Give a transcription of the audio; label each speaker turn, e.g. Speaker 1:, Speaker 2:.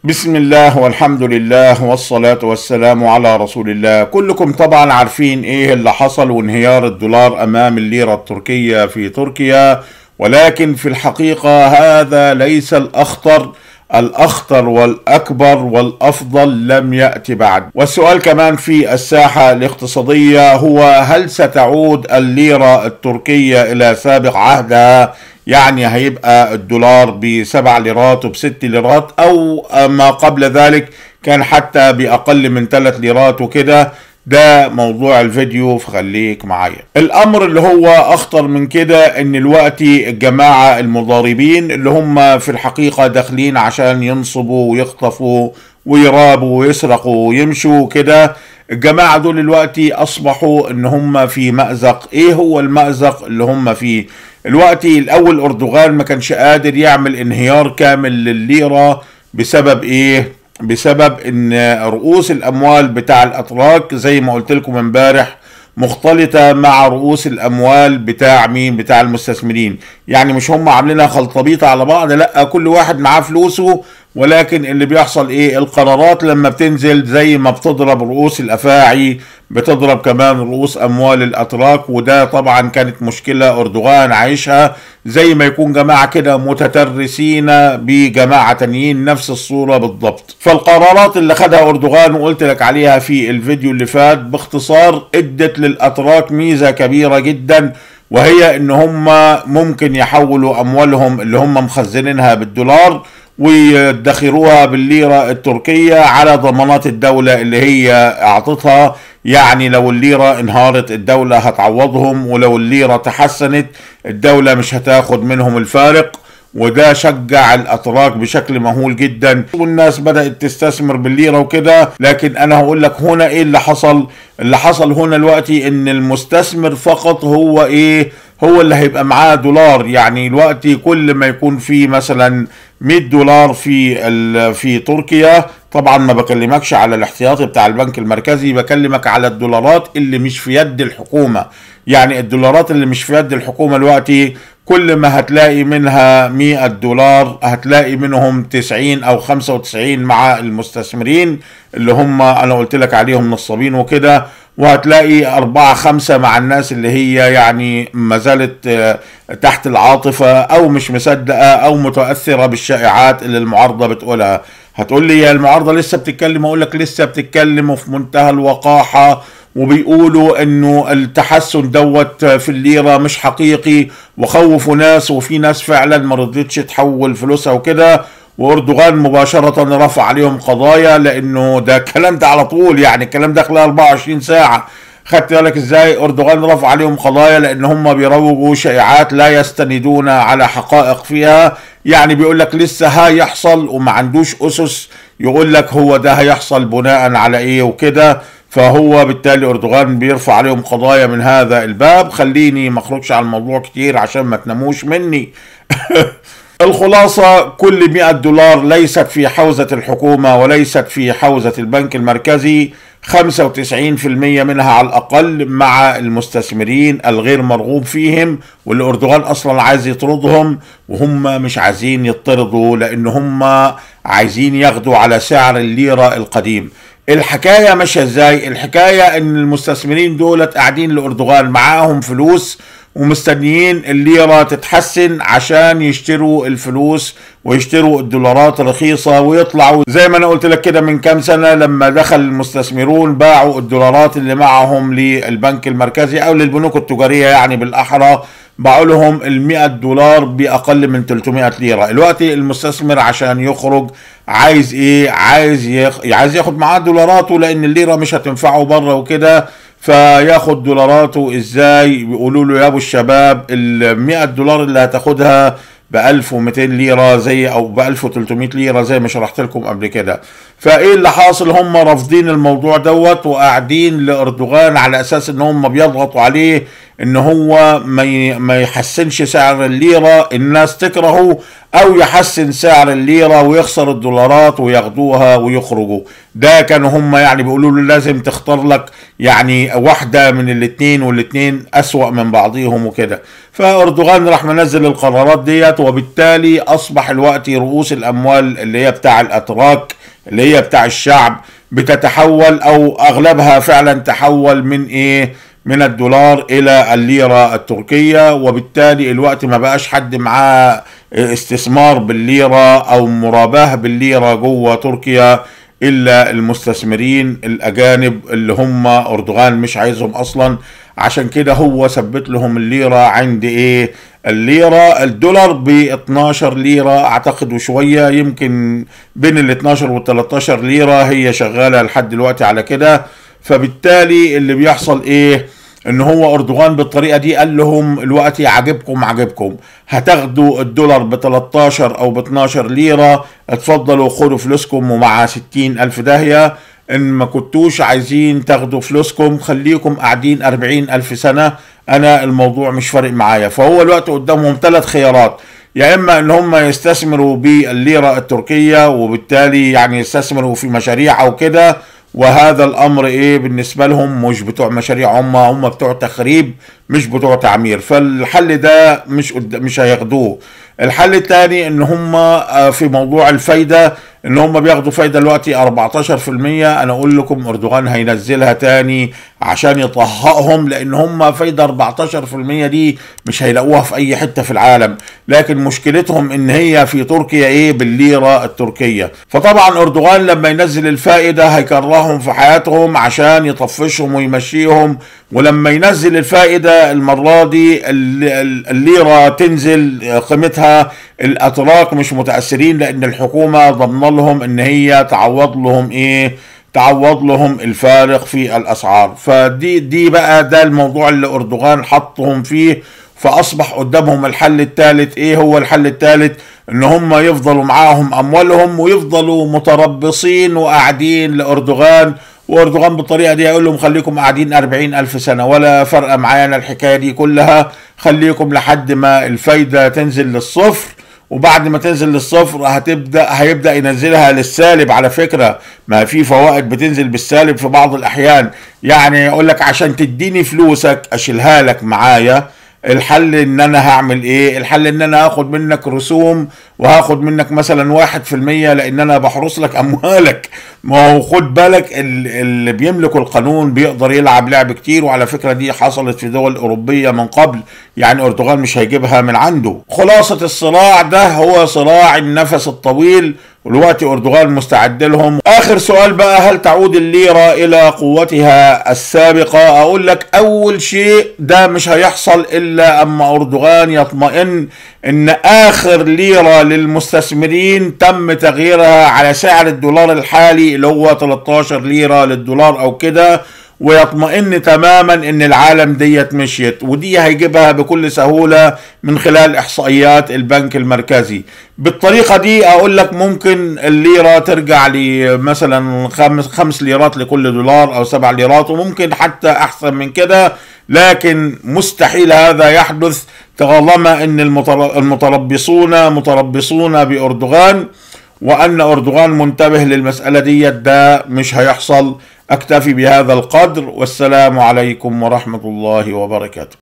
Speaker 1: بسم الله والحمد لله والصلاة والسلام على رسول الله كلكم طبعا عارفين ايه اللي حصل وانهيار الدولار امام الليرة التركية في تركيا ولكن في الحقيقة هذا ليس الاخطر الاخطر والاكبر والافضل لم يأتي بعد والسؤال كمان في الساحة الاقتصادية هو هل ستعود الليرة التركية الى سابق عهدها يعني هيبقى الدولار بسبع ليرات وبست ليرات او ما قبل ذلك كان حتى باقل من ثلاث ليرات وكده ده موضوع الفيديو فخليك معايا الامر اللي هو اخطر من كده ان دلوقتي الجماعة المضاربين اللي هم في الحقيقة داخلين عشان ينصبوا ويخطفوا ويرابوا ويسرقوا ويمشوا كده الجماعة دول دلوقتي اصبحوا ان هم في مأزق ايه هو المأزق اللي هم فيه الوقت الاول اردوغان ما كانش قادر يعمل انهيار كامل للليرة بسبب ايه بسبب ان رؤوس الاموال بتاع الاتراك زي ما قلت لكم امبارح مختلطة مع رؤوس الاموال بتاع مين بتاع المستثمرين يعني مش هم عاملينها خلطبيطة على بعض لا كل واحد معاه فلوسه ولكن اللي بيحصل ايه القرارات لما بتنزل زي ما بتضرب رؤوس الافاعي بتضرب كمان رؤوس اموال الاتراك وده طبعا كانت مشكله اردوغان عايشها زي ما يكون جماعه كده متترسين بجماعه تانيين نفس الصوره بالضبط فالقرارات اللي خدها اردوغان وقلت لك عليها في الفيديو اللي فات باختصار ادت للاتراك ميزه كبيره جدا وهي ان هم ممكن يحولوا اموالهم اللي هم مخزنينها بالدولار ويدخروها بالليرة التركية على ضمانات الدولة اللي هي اعطتها يعني لو الليرة انهارت الدولة هتعوضهم ولو الليرة تحسنت الدولة مش هتاخد منهم الفارق وده شجع الاتراك بشكل مهول جدا والناس بدات تستثمر بالليره وكده لكن انا هقول لك هنا ايه اللي حصل اللي حصل هنا دلوقتي ان المستثمر فقط هو ايه هو اللي هيبقى معاه دولار يعني دلوقتي كل ما يكون في مثلا 100 دولار في في تركيا طبعا ما بكلمكش على الاحتياطي بتاع البنك المركزي بكلمك على الدولارات اللي مش في يد الحكومه يعني الدولارات اللي مش في يد الحكومه دلوقتي كل ما هتلاقي منها 100 دولار هتلاقي منهم 90 او 95 مع المستثمرين اللي هم انا قلت لك عليهم نصابين وكده وهتلاقي أربعة خمسة مع الناس اللي هي يعني ما زالت تحت العاطفة أو مش مصدقة أو متأثرة بالشائعات اللي المعارضة بتقولها هتقول لي يا المعارضة لسه بتتكلم أقول لك لسه بتتكلم وفي منتهى الوقاحة وبيقولوا انه التحسن دوت في الليرة مش حقيقي وخوفوا ناس وفي ناس فعلا ما رضيتش تحول فلوسها وكده واردوغان مباشرة رفع عليهم قضايا لانه ده الكلام ده على طول يعني الكلام ده خلال 24 ساعة خدت بالك ازاي اردوغان رفع عليهم قضايا لان هم بيروجوا شائعات لا يستندون على حقائق فيها يعني بيقول لك لسه هيحصل وما عندوش اسس يقول لك هو ده هيحصل بناء على ايه وكده فهو بالتالي اردوغان بيرفع عليهم قضايا من هذا الباب خليني ما اخرجش على الموضوع كتير عشان ما تناموش مني الخلاصة كل 100 دولار ليست في حوزة الحكومة وليست في حوزة البنك المركزي 95% منها على الأقل مع المستثمرين الغير مرغوب فيهم واللي أردوغان أصلا عايز يطردهم وهم مش عايزين يطردوا لأن هم عايزين ياخدوا على سعر الليرة القديم الحكاية ماشية ازاي الحكاية ان المستثمرين دولت قاعدين لأردوغان معاهم فلوس ومستنيين الليرة تتحسن عشان يشتروا الفلوس ويشتروا الدولارات رخيصة ويطلعوا زي ما انا قلت لك كده من كام سنة لما دخل المستثمرون باعوا الدولارات اللي معهم للبنك المركزي او للبنوك التجارية يعني بالاحرى باعوا لهم ال 100 دولار باقل من 300 ليره، دلوقتي المستثمر عشان يخرج عايز ايه؟ عايز يخ... عايز ياخد معاه دولارات لان الليره مش هتنفعه بره وكده فياخد دولارته ازاي؟ بيقولوا له يا ابو الشباب ال 100 دولار اللي هتاخدها ب 1200 ليره زي او ب 1300 ليره زي ما شرحت لكم قبل كده فايه اللي حاصل هم رافضين الموضوع دوت وقاعدين لاردوغان على اساس ان هم بيضغطوا عليه ان هو ما ما يحسنش سعر الليره الناس تكرهه او يحسن سعر الليره ويخسر الدولارات وياخدوها ويخرجوا ده كانوا هم يعني بيقولوا له لازم تختار لك يعني واحدة من الاتنين والاتنين أسوأ من بعضهم وكده فأردوغان راح منزل القرارات ديت وبالتالي أصبح الوقت رؤوس الأموال اللي هي بتاع الأتراك اللي هي بتاع الشعب بتتحول أو أغلبها فعلا تحول من إيه من الدولار إلى الليرة التركية وبالتالي الوقت ما بقاش حد معاه استثمار بالليرة أو مراباه بالليرة جوه تركيا الا المستثمرين الاجانب اللي هم اردوغان مش عايزهم اصلا عشان كده هو ثبت لهم الليره عند ايه الليره الدولار ب 12 ليره اعتقد وشويه يمكن بين ال 12 وال 13 ليره هي شغاله لحد دلوقتي على كده فبالتالي اللي بيحصل ايه ان هو اردوغان بالطريقه دي قال لهم الوقت عاجبكم عاجبكم هتاخدوا الدولار ب 13 او ب 12 ليره اتفضلوا خدوا فلوسكم ومع 60 الف داهيه ان ما كنتوش عايزين تاخدوا فلوسكم خليكم قاعدين 40 الف سنه انا الموضوع مش فارق معايا فهو الوقت قدامهم ثلاث خيارات يا اما ان هم يستثمروا بالليره التركيه وبالتالي يعني يستثمروا في مشاريع او كده وهذا الامر ايه بالنسبه لهم مش بتوع مشاريع هم هم بتوع تخريب مش بتوع تعمير فالحل ده مش مش هياخدوه الحل الثاني ان هم في موضوع الفايده ان هم بياخدوا فايده دلوقتي 14% انا اقول لكم اردوغان هينزلها تاني عشان يطهقهم لان هم فايده 14% دي مش هيلاقوها في اي حته في العالم لكن مشكلتهم ان هي في تركيا ايه بالليره التركيه فطبعا اردوغان لما ينزل الفائده هيكرههم في حياتهم عشان يطفشهم ويمشيهم ولما ينزل الفائده المره دي الليره تنزل قيمتها الاتراك مش متاثرين لان الحكومه ضمن لهم ان هي تعوض لهم ايه تعوض لهم الفارق في الاسعار فدي دي بقى ده الموضوع اللي اردوغان حطهم فيه فاصبح قدامهم الحل الثالث ايه هو الحل الثالث ان هم يفضلوا معاهم اموالهم ويفضلوا متربصين وقاعدين لاردوغان واردوغان بالطريقه دي يقول لهم خليكم قاعدين أربعين الف سنه ولا فرق معانا الحكايه دي كلها خليكم لحد ما الفايده تنزل للصفر وبعد ما تنزل للصفر هتبدا هيبدا ينزلها للسالب على فكره ما في فوائد بتنزل بالسالب في بعض الاحيان يعني يقول لك عشان تديني فلوسك اشيلها لك معايا الحل ان انا هعمل ايه الحل ان انا هاخد منك رسوم وهاخد منك مثلا واحد في المية لان انا بحرس لك اموالك ما هو خد بالك اللي بيملك القانون بيقدر يلعب لعب كتير وعلى فكرة دي حصلت في دول اوروبية من قبل يعني اردوغان مش هيجيبها من عنده خلاصة الصراع ده هو صراع النفس الطويل ودلوقتي اردوغان مستعد لهم اخر سؤال بقى هل تعود الليره الى قوتها السابقه اقول لك اول شيء ده مش هيحصل الا اما اردوغان يطمئن ان اخر ليره للمستثمرين تم تغييرها على سعر الدولار الحالي اللي هو 13 ليره للدولار او كده ويطمئن تماما ان العالم ديت مشيت ودي هيجيبها بكل سهوله من خلال احصائيات البنك المركزي بالطريقه دي اقول لك ممكن الليره ترجع لمثلا خمس خمس ليرات لكل دولار او سبع ليرات وممكن حتى احسن من كده لكن مستحيل هذا يحدث طالما ان المتربصون متربصون باردوغان وان اردوغان منتبه للمساله ديت ده مش هيحصل اكتفي بهذا القدر والسلام عليكم ورحمه الله وبركاته